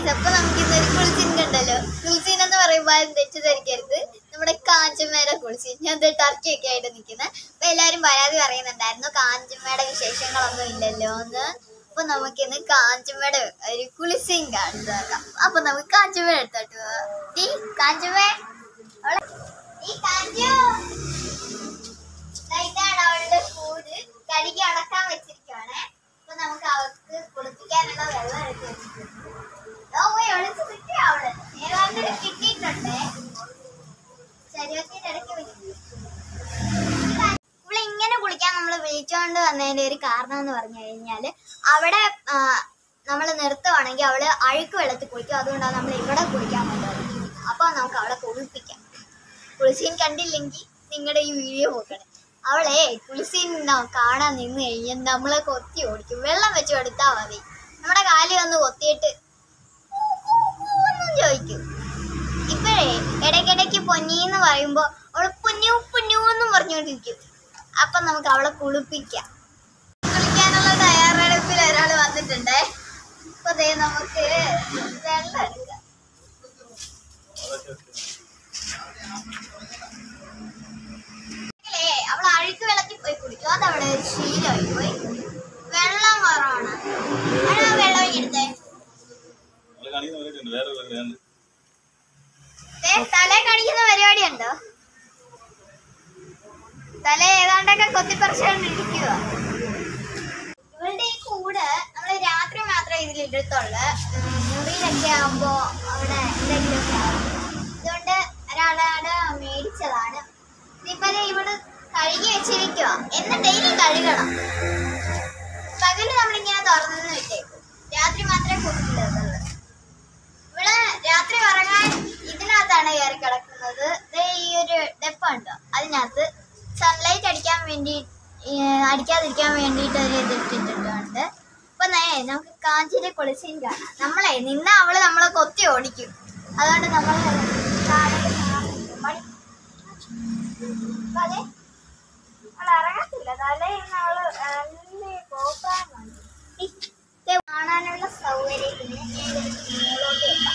Guys അപ്പൊ നമുക്ക് ഇന്നൊരു കുളിസീൻ കണ്ടല്ലോ കുളിസീൻ എന്ന് പറയുമ്പോൾ ആരും തെറ്റിദ്ധരിക്കരുത് നമ്മുടെ കാഞ്ചമ്മയുടെ കുളിസീൻ ഞാൻ ദേ ടർക്കി ഒക്കെ ആയിട്ട് നിൽക്കുന്നത് അപ്പൊ എല്ലാരും പരാതി പറയുന്നുണ്ടായിരുന്നു കാഞ്ചമ്മയുടെ വിശേഷങ്ങളൊന്നും ഇല്ലല്ലോ എന്ന് അപ്പൊ നമുക്കിന്ന് കാഞ്ചമ്മയുടെ ഒരു കുളിസീൻ കാണിച്ചു നോക്കാം അപ്പൊ നമുക്ക് കാഞ്ചമ്മയുടെ അടുത്തോട്ട് പോവാം ഈ കാഞ്ചമ്മേ അവളെ ഈ കാഞ്ചു ദാ ഇതാണ് അവളുടെ കൂട് കഴുകി അടക്കാൻ വെച്ചിരിക്കുവാണേ അപ്പൊ നമുക്ക് അവർക്ക് കുളിപ്പിക്കാനുള്ള വെള്ളം എടുത്ത് വെച്ചിട്ടുണ്ട് ഓ പോയി ഒളിച്ച് കിട്ടി അവള് ഏതാണ്ട് കിട്ടിയിട്ടുണ്ട് ശരീരത്തിന്റെ ഇടയ്ക്ക് വെച്ചു ഇവിടെ ഇങ്ങനെ കുളിക്കാൻ നമ്മൾ വിളിച്ചോണ്ട് വന്നതിന്റെ ഒരു കാരണം എന്ന് പറഞ്ഞു കഴിഞ്ഞാല് അവിടെ നമ്മൾ നിർത്തുവാണെങ്കിൽ അവള് അഴുക്ക് വെള്ളത്തിൽ കുളിക്കും അതുകൊണ്ടാണ് നമ്മൾ ഇവിടെ കുളിക്കാൻ പറ്റുന്നത് അപ്പൊ നമുക്ക് അവളെ കുളിപ്പിക്കാം കുളിസീൻ കണ്ടില്ലെങ്കിൽ നിങ്ങളുടെ ഈ വീഡിയോ നോക്കണം അവളെ കുളിസീൻ ന- കാണാൻ നിന്ന് കഴിഞ്ഞാൽ നമ്മളെ കൊത്തി ഓടിക്കും വെള്ളം വെച്ച് കൊടുത്താൽ മതി നമ്മുടെ കാലി വന്ന് കൊത്തിയിട്ട് കൂ, കൂ, കൂ എന്നും ചോദിക്കും ഇപ്പോഴേ ഇടയ്ക്കിടയ്ക്ക് പൊന്നിന്ന് പറയുമ്പോ അവള് പുന്നു പുന്നു എന്നും പറഞ്ഞുകൊണ്ടിരിക്കും അപ്പൊ നമുക്ക് അവളെ കുളിപ്പിക്കാം കുളിക്കാനുള്ള തയ്യാറെടുപ്പിൽ ഒരാൾ വന്നിട്ടുണ്ടേ അപ്പൊ ദേ നമുക്ക് വെള്ളം എടുക്കാം ഇല്ലേ, അവള് അഴുക്ക് വെള്ളത്തിൽ പോയി കുടിക്കും അതവിടെ ഒരു ശീലമായി പോയി വെള്ളം കുറവാണ് അതാ വെള്ളം എടുത്തേ നമ്മള് കാണിക്കുന്ന പരിപാടിയുണ്ട്. വേറെ ഒരു പരിപാടിയാണ്. ദേ, തലേ കാണിക്കുന്ന പരിപാടി ഉണ്ടോ തല ഏതാണ്ടൊക്കെ കൊത്തിപ്പറിച്ചുകൊണ്ടിരിക്കുക ഇവളുടെ ഈ കൂട് നമ്മള് രാത്രി മാത്രമേ ഇതിലിടത്തുള്ളു ഉം, മുറിയിലൊക്കെ ആവുമ്പോ അവിടെ എന്തെങ്കിലുമൊക്കെ ആവും അതുകൊണ്ട് ഒരാളാട് മേടിച്ചതാണ് ഇതിപ്പോ ദേ ഇവള് കഴുകി വെച്ചിരിക്കുക എന്ന് ഡെയിലി കഴുകണം പകല് നമ്മളിങ്ങനെ തുറന്നു വിട്ടേക്കും രാത്രി മാത്രമേ കുടിക്കില്ലത്തുള്ളൂ ഇവിടെ രാത്രി ഉറങ്ങാൻ ഇതിനകത്താണ് കയറി കിടക്കുന്നത് ദേ ഈ ഒരു ഡെപ്പ ഉണ്ടോ അതിനകത്ത് സൺലൈറ്റ് അടിക്കാൻ വേണ്ടി ഏ, അടിക്കാതിരിക്കാൻ വേണ്ടിയിട്ട് ഒരു ഇത് ഇട്ടിട്ടുണ്ട് അപ്പൊ നേ നമുക്ക് കാഞ്ചിന്റെ കുളിസീൻ കാണാം നമ്മളെ നിന്ന അവള് നമ്മളെ കൊത്തി ഓടിക്കും അതുകൊണ്ട് നമ്മൾ താഴേക്ക് മാറി നിൽക്കും. മടി. അപ്പൊ അതെ അവൾ ഇറങ്ങത്തില്ല തലേന്ന് അവള് അല്ലേ പോകാൻ മതി. ഇത് കാണാനുള്ള സൗകര്യത്തിന് ഞാൻ ഇതിന് മുകളിലോട്ട് വെക്കാം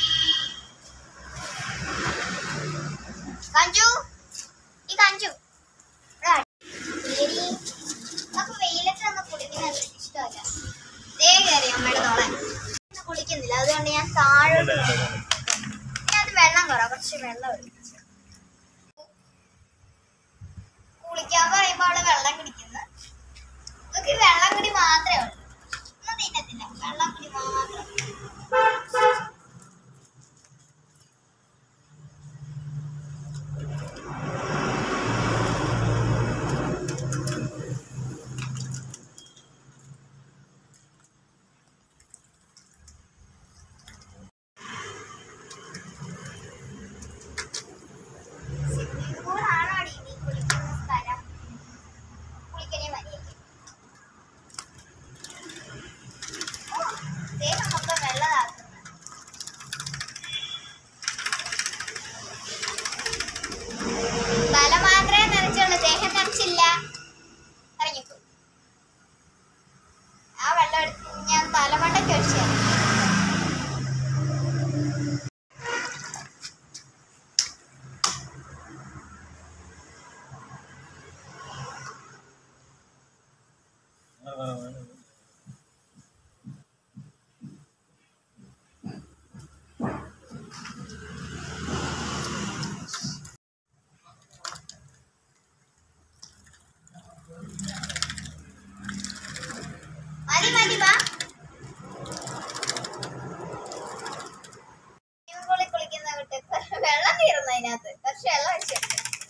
കഞ്ചു ഈ കഞ്ചു ഇവിടെ വാ. എടി, അപ്പൊ വെയിലത്ത് നിന്ന് കുളിക്കുന്നത് എനിക്ക് ഇഷ്ടമല്ല ദേ കയറി അമ്മയുടെ തോളെ ഇന്ന് കുളിക്കുന്നില്ല അതുകൊണ്ട് ഞാൻ താഴോട്ട് പോകും. ഇതിനകത്ത് വെള്ളം കുറവാ കുറച്ച് വെള്ളം ഒഴിച്ചു കുളിക്കാൻ പറയുമ്പോ അവിടെ വെള്ളം കുടിക്കുന്നു ഇതൊക്കെ വെള്ളം കുടി മാത്രമേ ഉള്ളൂ ഒന്നും തിന്നത്തില്ല വെള്ളം കുടി മാത്രം സ്വിമ്മിംഗ് പൂളാണോ അടി നീ കുളിക്കുന്ന സ്ഥലം കുളിക്കണേ മതിയായിരിക്കും ഓ, ദേഹം മൊത്തം വെള്ളതാക്കുന്നു തല മാത്രമേ നനച്ചുള്ളൂ ദേഹം നനച്ചില്ല ഇറങ്ങിപ്പോ ആ വെള്ളം എടുത്ത് ഞാൻ തലമണ്ടയ്ക്ക് ഒഴിച്ചു തരാം വേറെ വേറെ വേറെ. മതി മതി വാ സ്വിമ്മിംഗ് പൂളിൽ കുളിക്കുന്ന കുട്ടി കുറച്ച് വെള്ളം തീർന്നു അതിനകത്ത് കുറച്ച് വെള്ളം ഒഴിച്ചിട്ട്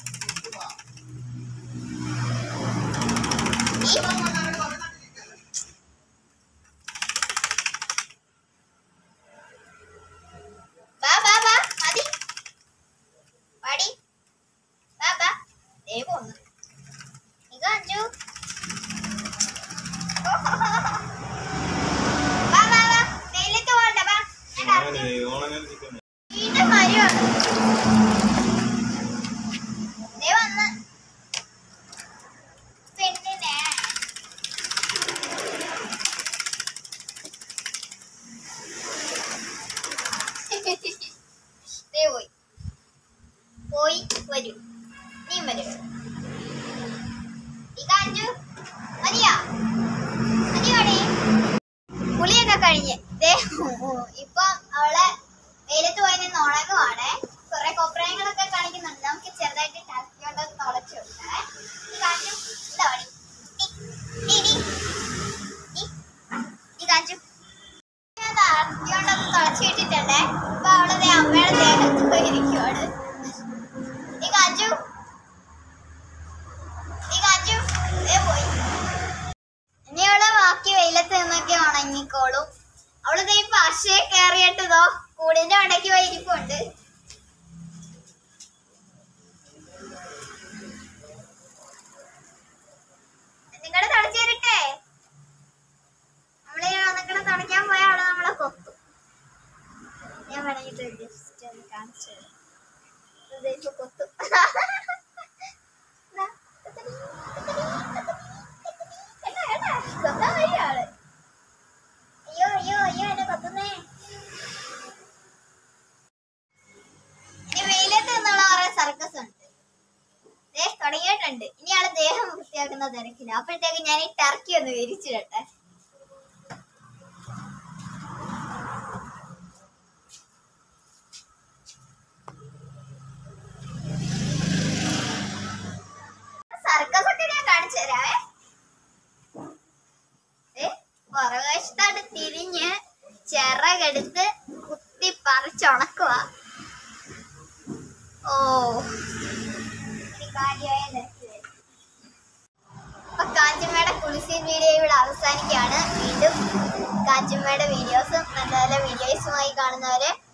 വാ വാ വാ മതി പാടി വാ വാ ദേ പോന്നു ഇത് അഞ്ചു ദേ പോയി പോയി വരൂ നീ വരൂ ഈ കാഞ്ചു മതിയാ മതിയോടെ കുളിയൊക്കെ കഴിഞ്ഞ് ദേ ഇപ്പം അവളെ വെയിലത്ത് പോയി നിന്ന് ഉണങ്ങുവാണേ കുറെ കൊപ്രായങ്ങളൊക്കെ കാണിക്കുന്നുണ്ട് നമുക്ക് ചെറുതായിട്ട് ടർക്കി കൊണ്ട് തുളച്ചു കൊടുക്കണേ ഈ കാഞ്ചു എന്താ പണി ഈ, ഈ, ഈ, ഈ, ഈ കാഞ്ചു ഞാൻ ടർക്കി കൊണ്ടൊന്ന് തുളച്ചു വിട്ടിട്ടുണ്ടേ അപ്പൊ അവള് ദേ അമ്മയുടെ ദേഹത്ത് പോയിരിക്കുവാണ് ഈ കാഞ്ചു ഈ കാഞ്ചു ദേ പോയി ഇനി അവള് ബാക്കി വെയിലത്ത് നിന്നൊക്കെ ഉണങ്ങിക്കോളും അവള് ദേ പശയെ കയറിയിട്ടതോ കൂടിന്റെ അടക്കി പോയിരിപ്പുണ്ട് നിങ്ങളെ തടച്ചു തരട്ടെ നമ്മളെ ഒന്നൊക്കെ തടയ്ക്കാൻ പോയ അവള് നമ്മളെ കൊത്തും ഞാൻ വേണമെങ്കിൽ ജസ്റ്റ് ഒന്ന് കാണിച്ചു തരാം. ഇത് ഇപ്പൊ കൊത്തും ദാ, കുത്തടി, കുത്തടി, കുത്തടി. കേട്ടാ, കേട്ടാ, കൊത്താൻ വരും ആള്. അയ്യോ അയ്യോ അയ്യോ എന്നെ കൊത്തുന്നേ ഇനി വെയിലത്ത് നിന്നുള്ള കുറെ സർക്കസ് ഉണ്ട് ദേ തുടങ്ങിയിട്ടുണ്ട് ഇനി ആള് ദേഹം വൃത്തിയാക്കുന്ന തിരക്കില്ല അപ്പോഴത്തേക്ക് ഞാൻ ഈ ടർക്കി ഒന്ന് വിരിച്ചിടട്ടെ സർക്കസ് ഒക്കെ ഞാൻ കാണിച്ചു തരാവേ ദേ, പുറകുവശത്തോട്ട് തിരിഞ്ഞ് ചിറകെടുത്ത് കുത്തി പറിച്ചുണക്കുക ഓ ഇനി കാര്യമായ തിരക്ക് വരും. അപ്പൊ കാഞ്ചമ്മയുടെ കുളിസീൻ വീഡിയോ ഇവിടെ അവസാനിക്കുകയാണ് വീണ്ടും കാഞ്ചമ്മയുടെ വീഡിയോസും നല്ല നല്ല വീഡിയോസുമായി കാണുന്നവരെ